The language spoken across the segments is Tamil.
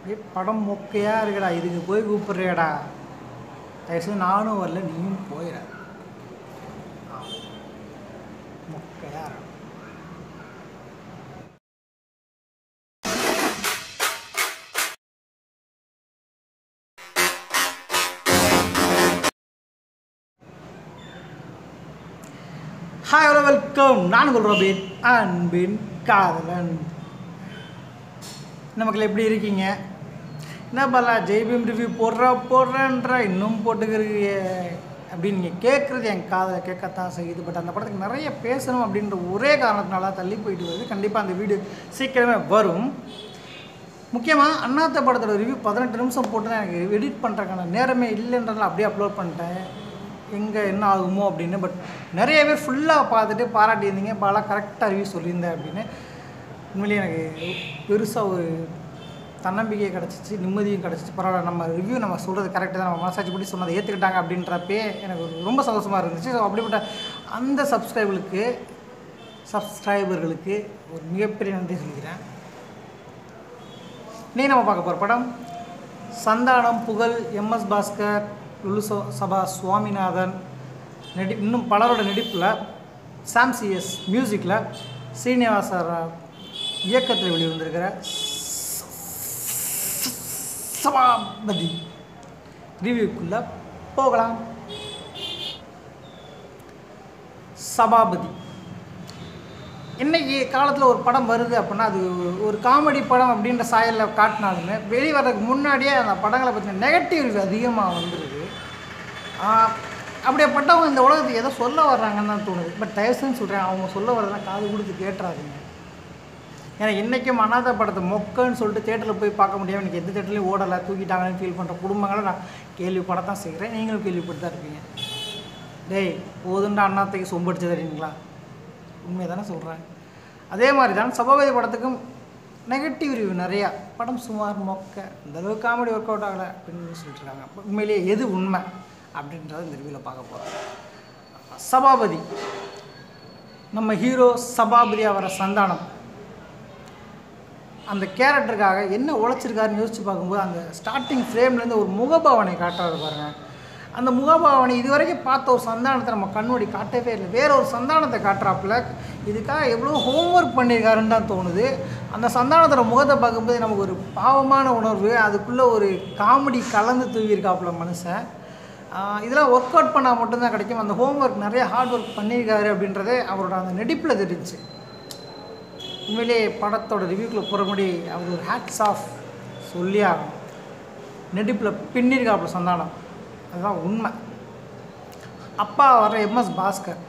ஏய் படம் மொக்கையாக இருக்குடா இதுக்கு போய் கூப்பிட்றியாடா தயவுசெய்து நானும் வரல நீயும் போயிட மொக்கையா இருக்கு. ஹாய் ஹலோ வெல்கம் நான் உங்கள் ரோபின் அன்பின் காதலன் நமக்கு எப்படி இருக்கீங்க என்ன பல்லா ஜெய்பீம் ரிவ்யூ போடுறா போடுறேன்ற இன்னும் போட்டுக்கிறீங்க அப்படின்னு நீங்கள் கேட்குறது என் காதை கேட்கத்தான் செய்யுது பட் அந்த படத்துக்கு நிறைய பேசணும் அப்படின்ற ஒரே காரணத்தினால தள்ளி போயிட்டு வருது கண்டிப்பாக அந்த வீடியோ சீக்கிரமே வரும் முக்கியமாக அண்ணாத்த படத்தோட ரிவ்யூ பதினெட்டு நிமிஷம் போட்டு தான் எனக்கு எடிட் பண்ணுறதுக்கான நேரமே இல்லைன்றதால அப்படியே அப்லோட் பண்ணிட்டேன் எங்கே என்ன ஆகுமோ அப்படின்னு பட் நிறைய பேர் ஃபுல்லாக பார்த்துட்டு பாராட்டியிருந்தீங்க பாலா கரெக்டாக ரிவ்யூ சொல்லியிருந்தேன் அப்படின்னு உண்மையிலேயே எனக்கு பெருசாக ஒரு தன்னம்பிக்கை கிடச்சிச்சு நிம்மதியும் கிடச்சிச்சு பரவாயில்ல நம்ம ரிவ்யூ நம்ம சொல்கிறது கரெக்டாக தான் நம்ம மனசாட்சி படி சொன்னதை ஏற்றுக்கிட்டாங்க அப்படின்றப்பே எனக்கு ஒரு ரொம்ப சந்தோஷமாக இருந்துச்சு ஸோ அப்படிப்பட்ட அந்த சப்ஸ்கிரைபர்களுக்கு சப்ஸ்கிரைபர்களுக்கு ஒரு மிகப்பெரிய நன்றி சொல்லிக்கிறேன் நீ நம்ம பார்க்க போகிற படம் சந்தானம் புகழ் எம்எஸ் பாஸ்கர் லுலு சோ- சபா சுவாமிநாதன் நடி இன்னும் பலரோட நடிப்பில் சாம் சிஎஸ் மியூசிக்கில் ஸ்ரீனிவாச ராவ் இயக்கத்தில் வெளிவந்திருக்கிற சபாபதி ரிவ்யூக்குள்ளே போகலாம் சபாபதி இன்னைக்கு காலத்தில் ஒரு படம் வருது அப்படின்னா அது ஒரு காமெடி படம் அப்படின்ற சாயலில் காட்டினாலுமே வெளிவரதுக்கு முன்னாடியே அந்த படங்களை பற்றின நெகட்டிவ் அதிகமாக வந்துடுது ஆஹ் அப்படியேப்பட்டவங்க இந்த உலகத்துக்கு ஏதோ சொல்ல வர்றாங்கன்னு தான் தோணுது பட் தயவுசெய்து சொல்கிறேன் அவங்க சொல்ல வரதெல்லாம் காது கொடுத்து கேட்டுறாதீங்க ஏன்னா இன்றைக்கும் அனாதை படத்தை மொக்கன்னு சொல்லிட்டு தேட்டரில் போய் பார்க்க முடியாமல் எனக்கு எந்த தேட்டர்லையும் ஓடலை தூக்கிட்டாங்கன்னு ஃபீல் பண்ணுற குடும்பங்களை நான் கேள்விப்படத்தான் செய்கிறேன் நீங்களும் கேள்விப்பட்டு தான் இருப்பீங்க டேய் போதுண்டா அண்ணாத்தைக்கு சொம்படிச்சு தரீங்களா உண்மையை தானே சொல்கிறேன் அதே மாதிரி தான் சபாபதி படத்துக்கும் நெகட்டிவ் ரிவ்யூ நிறையா படம் சுமார் மொக்க இந்த அளவுக்கு காமெடி ஒர்க் அவுட் ஆகலை அப்படின்னு சொல்லிட்டு இருக்காங்க உண்மையிலேயே எது உண்மை அப்படின்றத இந்த ரிவ்யூவில் பார்க்க போகிறோம் சபாபதி நம்ம ஹீரோ சபாபதியாக வர சந்தானம் அந்த கேரக்டருக்காக என்ன உழைச்சிருக்காருன்னு யோசிச்சு பார்க்கும்போது அந்த ஸ்டார்டிங் ஃப்ரேம்லேருந்து ஒரு முகபாவனை காட்டுறாரு பாருங்க அந்த முகபாவனை இதுவரைக்கும் பார்த்த ஒரு சந்தானத்தை நம்ம கண்மூடி காட்டவே இல்லை வேற ஒரு சந்தானத்தை காட்டுறாப்புல இதுக்காக எவ்வளோ ஹோம்ஒர்க் பண்ணியிருக்காருன்னு தான் தோணுது அந்த சந்தானத்தோட முகத்தை பார்க்கும்போது நமக்கு ஒரு பாவமான உணர்வு அதுக்குள்ளே ஒரு காமெடி கலந்து தூவியிருக்காப்புல மனுஷன் ஆஹ் இதெல்லாம் ஒர்க் அவுட் பண்ணால் மட்டும்தான் கிடைக்கும் அந்த ஹோம்ஒர்க் நிறைய ஹார்ட் ஒர்க் பண்ணியிருக்காரு அப்படின்றதே அவரோட அந்த நடிப்பில் தெரிஞ்சுச்சு உண்மையிலே படத்தோட ரிவ்யூக்குள்ளே போகிற முன்னாடி அவர் ஒரு ஹேட்ஸ் ஆஃப் சொல்லி ஆகணும் நெடிப்பில் பின்னிருக்காப்புல சந்தானம் அதுதான் உண்மை அப்பா வர எம்எஸ் பாஸ்கர்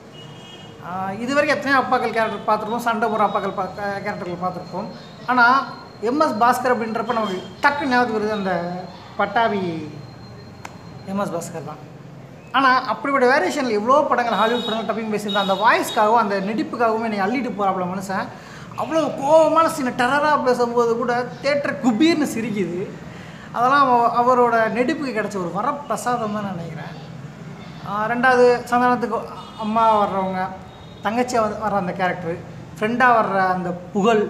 ஆஹ் இது வரைக்கும் எத்தனையோ அப்பாக்கள் கேரக்டர் பார்த்துருப்போம் சண்டை போகிற அப்பாக்கள் பா கேரக்டர்கள் பார்த்துருப்போம் ஆனால் எம்எஸ் பாஸ்கர் அப்படின்றப்ப நமக்கு டக்கு ஞாபகத்துக்கு வருது அந்த பட்டாபி எம்எஸ் பாஸ்கர் தான் ஆனால் அப்படிப்பட்ட வேரியேஷனில் எவ்வளோ படங்கள் ஹாலிவுட் படங்கள் டப்பிங் பேசியிருந்தா அந்த வாய்ஸ்க்காகவும் அந்த நடிப்புக்காகவும் என்னை அள்ளிட்டு போகிறாப்புல மனுஷன் அவ்வளோ கோபமான சின்ன டெரராக பேசும்போது கூட தேட்டர் குபீர்னு சிரிக்குது அதெல்லாம் அவ- அவரோட நடிப்புக்கு கிடைச்ச ஒரு வரப்பிரசாதம் தான் நினைக்கிறேன் ஆஹ் ரெண்டாவது சந்தானத்துக்கு அம்மா வர்றவங்க தங்கச்சியாக வந்து வர்ற அந்த கேரக்டர் ஃப்ரெண்டாக வர்ற அந்த புகழ்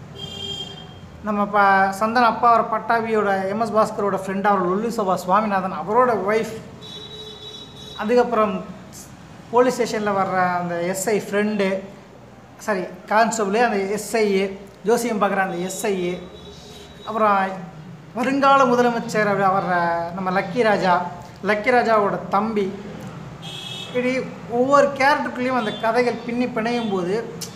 நம்ம இப்போ சந்தன அப்பா வர பட்டாபியோட எம்எஸ் பாஸ்கரோட ஃப்ரெண்டாக அவர் லுல்லு சபா சுவாமிநாதன் அவரோட ஒய்ஃப் அதுக்கப்புறம் போலீஸ் ஸ்டேஷனில் வர்ற அந்த எஸ்ஐ ஃப்ரெண்டு சாரி கான்ஸ்டபுளு அந்த எஸ்ஐ ஜோசியம் பார்க்குற அந்த எஸ்ஐ அப்புறம் வருங்கால முதலமைச்சர் அப்படி வர்ற நம்ம லக்கி ராஜா லக்கி ராஜாவோட தம்பி இப்படி ஒவ்வொரு கேரக்டருக்குள்ளேயும் அந்த கதைகள் பின்னி பிணையும் போது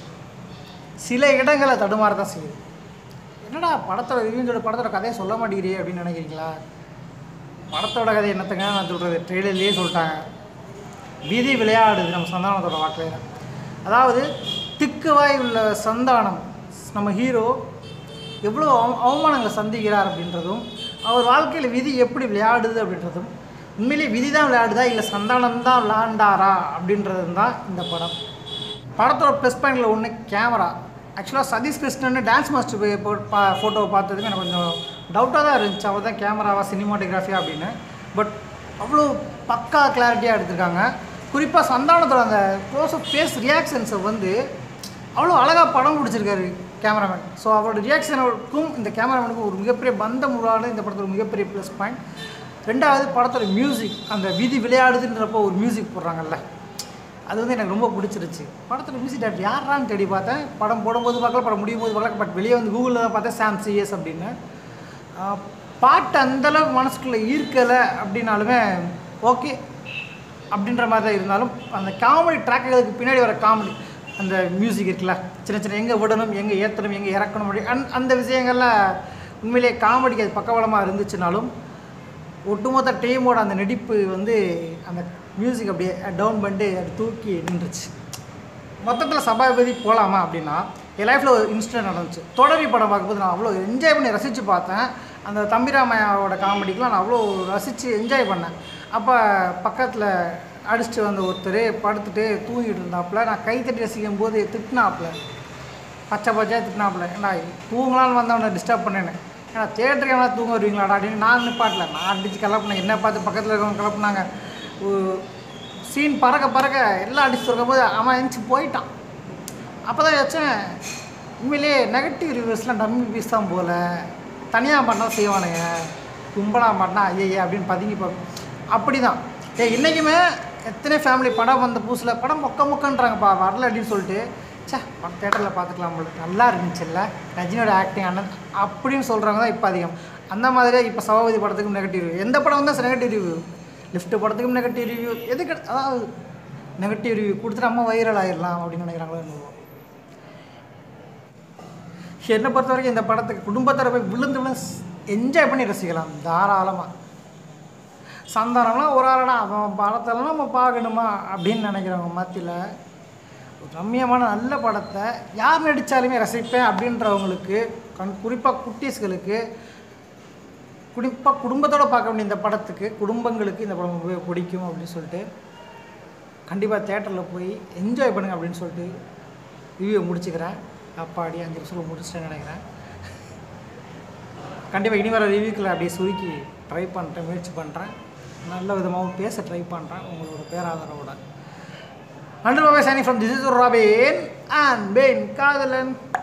சில இடங்களை தடுமாற தான் செய்யுது என்னடா படத்தோட ரிவ்யூஸோட படத்தோட கதையை சொல்ல மாட்டேங்கிறே அப்படின்னு நினைக்கிறீங்களா படத்தோட கதை என்னத்துங்க நான் சொல்கிறது ட்ரெய்லர்லேயே சொல்லிட்டாங்க விதி விளையாடுது நம்ம சந்தானத்தோட வாழ்க்கையில் அதாவது திக்குவாய் உள்ள சந்தானம் நம்ம ஹீரோ எவ்வளோ அவ- அவமானங்களை சந்திக்கிறார் அப்படின்றதும் அவர் வாழ்க்கையில் விதி எப்படி விளையாடுது அப்படின்றதும் உண்மையிலேயே விதி தான் விளையாடுதா இல்லை சந்தானம் தான் விளையாண்டாரா அப்படின்றது தான் இந்த படம் படத்தோட ப்ளஸ் பாயிண்டில் ஒன்று கேமரா ஆக்சுவலாக சதீஷ் கிருஷ்ணன் டான்ஸ் மாஸ்டர் போய் போ பா ஃபோட்டோவை பார்த்ததுக்கு எனக்கு கொஞ்சம் டவுட்டாக தான் இருந்துச்சு அவர் தான் கேமராவா சினிமாட்டோகிராஃபியா அப்படின்னு பட் அவ்வளோ பக்கா கிளாரிட்டியாக எடுத்திருக்காங்க குறிப்பாக சந்தானத்தோட அந்த க்ளோஸ் அப் ஃபேஸ் ரியாக்ஷன்ஸை வந்து அவ்வளோ அழகாக படம் பிடிச்சிருக்காரு கேமராமேன் ஸோ அவரோட ரியாக்ஷனுக்கும் இந்த கேமராமேனுக்கும் ஒரு மிகப்பெரிய பந்தம் உருவான இந்த படத்தோட மிகப்பெரிய ப்ளஸ் பாயிண்ட் ரெண்டாவது படத்தோட மியூசிக் அந்த விதி விளையாடுதுன்றப்போ ஒரு மியூசிக் போடுறாங்கல்ல அது வந்து எனக்கு ரொம்ப பிடிச்சிருச்சு படத்தோட மியூசிக் டேரக்டர் யாரான்னு தேடி பார்த்தேன் படம் போடும்போது பார்க்கல படம் முடியும் போது பார்க்கல பட் வெளியே வந்து கூகுளில் தான் பார்த்தேன் சாம் சிஎஸ் அப்படின்னு ஆஹ் பாட்டு அந்தளவுக்கு மனசுக்குள்ளே ஈர்க்கலை அப்படின்னாலுமே ஓகே அப்படின்ற மாதிரி தான் இருந்தாலும் அந்த காமெடி ட்ராக்குகளுக்கு பின்னாடி வர காமெடி அந்த மியூசிக் இருக்குல்ல சின்ன சின்ன எங்கே விடணும் எங்கே ஏற்றணும் எங்கே இறக்கணும் அப்படி அந் அந்த விஷயங்கள்லாம் உண்மையிலேயே காமெடிக்கு அது பக்கபலமாக இருந்துச்சுனாலும் ஒட்டுமொத்த டீமோட அந்த நடிப்பு வந்து அந்த மியூசிக் அப்படியே டவுன் பண்ணிட்டு அது தூக்கி நின்றுச்சு மொத்தத்தில் சபாபதி போகலாமா அப்படின்னா என் லைஃப்பில் ஒரு இன்சிடென்ட் நடந்துச்சு தொடரி படம் பார்க்கும்போது நான் அவ்வளோ என்ஜாய் பண்ணி ரசித்து பார்த்தேன் அந்த தம்பிராமையாவோட காமெடிக்கெலாம் நான் அவ்வளோ ரசித்து என்ஜாய் பண்ணேன் அப்போ பக்கத்தில் அடிச்சுட்டு வந்த ஒருத்தர் படுத்துட்டு தூங்கிட்டு இருந்தாப்புல நான் கைத்தட்டி ரசிக்கும் போது திட்டினாப்புல பச்சை பச்சையாக திட்டினாப்புல ஏன்னா தூங்கலான்னு வந்தவனை டிஸ்டர்ப் பண்ணேன்னு ஏன்னா தேட்டருக்கு எல்லாம் தூங்க வருவீங்களாடா அப்படின்னு நான் நிப்பாட்டல நான் அடிச்சு கிளப்புனேன் என்ன பார்த்து பக்கத்தில் இருக்கவங்க கிளப்புனாங்க சீன் பறக்க பறக்க எல்லாம் அடிச்சு திறக்கும் போது அவன் எழுந்துச்சு போயிட்டான் அப்போ தான் வச்சேன் உண்மையிலேயே நெகட்டிவ் ரிவ்யூஸ்லாம் டம்மி பீஸ் தான் போல தனியாக பண்ணால் செய்வானுங்க கும்பலாக மாட்டினா ஐயே அப்படின்னு பதுங்கி பார்ப்போம் அப்படி தான் ஏ இன்றைக்குமே எத்தனை ஃபேமிலி படம் வந்த புதுசில் படம் மொக்க மொக்கன்றாங்கப்பா வரல அப்படின்னு சொல்லிட்டு ச்சே படம் தேட்டரில் பார்த்துக்கலாம் போல நல்லா இருந்துச்சுல்ல ரஜினியோட ஆக்டிங் அண்ணன் அப்படின்னு சொல்கிறவங்க தான் இப்போ அதிகம் அந்த மாதிரியே இப்போ சபாபதி படத்துக்கும் நெகட்டிவ் ரிவ்யூ எந்த படம் வந்தால் நெகட்டிவ் ரிவ்யூ லிஃப்ட் படத்துக்கும் நெகட்டிவ் ரிவ்யூ எதுக்கு அதாவது நெகட்டிவ் ரிவ்யூ கொடுத்துட்டு நம்ம வைரல் ஆயிடலாம் அப்படின்னு நினைக்கிறாங்களோ என்னவோ என்னை பொறுத்த வரைக்கும் இந்த படத்துக்கு குடும்பத்தோட போய் விழுந்து விழுந்து என்ஜாய் பண்ணி ரசிக்கலாம் தாராளமாக சந்தானம்லாம் ஒரு ஆளடா அவன் படத்தெல்லாம் நம்ம பார்க்கணுமா அப்படின்னு நினைக்கிறவங்க மத்தியில் ஒரு ரம்மியமான நல்ல படத்தை யார் நடித்தாலுமே ரசிப்பேன் அப்படின்றவங்களுக்கு கண் குறிப்பாக குட்டீஸ்களுக்கு குறிப்பாக குடும்பத்தோடு பார்க்க வேண்டிய இந்த படத்துக்கு குடும்பங்களுக்கு இந்த படம் ரொம்ப பிடிக்கும் அப்படின்னு சொல்லிட்டு கண்டிப்பாக தேட்டரில் போய் என்ஜாய் பண்ணுங்க அப்படின்னு சொல்லிட்டு ரிவ்யூ முடிச்சுக்கிறேன் அப்பாடி அஞ்சு வருஷம் முடிச்சிட்டேன்னு நினைக்கிறேன் கண்டிப்பாக இனி வர ரிவ்யூக்களை அப்படியே சுருக்கி ட்ரை பண்ணுறேன் முயற்சி பண்ணுறேன் நல்ல விதமாகவும் பேச ட்ரை பண்ணுறேன் உங்களோட பேராதரவோட நன்றி Baba Saini from this is Robin and பெயின் காதலன்